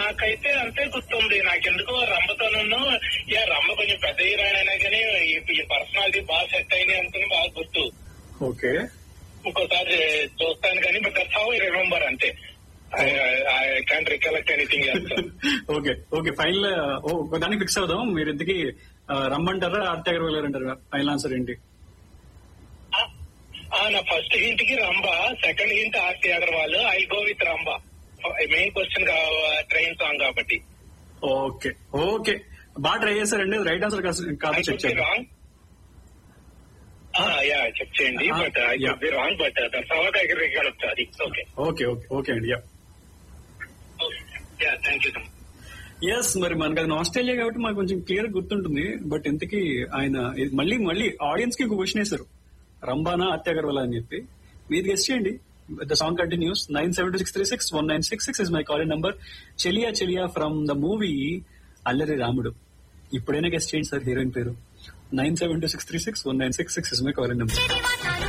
నాకైతే అంతే గుర్తుంది నాకెందుకో రంభతోనూ యా రంభ కొంచెం పెద్ద హీరోయిన్ అయినా కానీ ఈ పర్సనాలిటీ బాగా సెట్ అయినాయి అనుకుని బాగా గుర్తు ఓకే ఇంకోసారి చూస్తాను కానీ but that's how I remember అంతే I can't recollect anything else okay okay final ఓ దానికి ఫిక్స్ అవుదాం మీరు ఇంతకి ఆ, రమ్మంటారా ఆర్తి అగర్వాల్ గారు అంటారా ఫైనల్ ఆన్సర్ ఏంటి నా ఫస్ట్ హింట్ కి Rambha second hint Aarthi Agarwal I go with Rambha main question train song కాబట్టి ఓకే ఓకే బాగా ట్రై చేశారండి రైట్ ఆన్సర్ కాదు చెక్ చేయండి రాంగ్ యా చెక్ చేయండి Ah, but I yeah. Be wrong but that's how I recollect అది okay okay okay okay అండి yeah yeah thank you so much yes మరి మనకి అది ఆస్ట్రేలియా కాబట్టి మనకు కొంచెం క్లియర్ గుర్తుంటుంది బట్ ఇంతకీ ఆయన ఇది మళ్ళీ మళ్ళీ ఆడియన్స్ కి క్వశ్చన్ వేశారు రంబానా అత్య అగర్వాల్ అని చెప్పి మీరు గెస్ట్ చేయండి the song continues nine seven two six three six one nine six six is my call number చెలియా చెలియా ఫ్రమ్ ద మూవీ అల్లరి రాముడు ఇప్పుడైనా గెస్ట్ చేయండి సార్ హీరోయిన్ పేరు nine seven two six three six one nine six six is my call number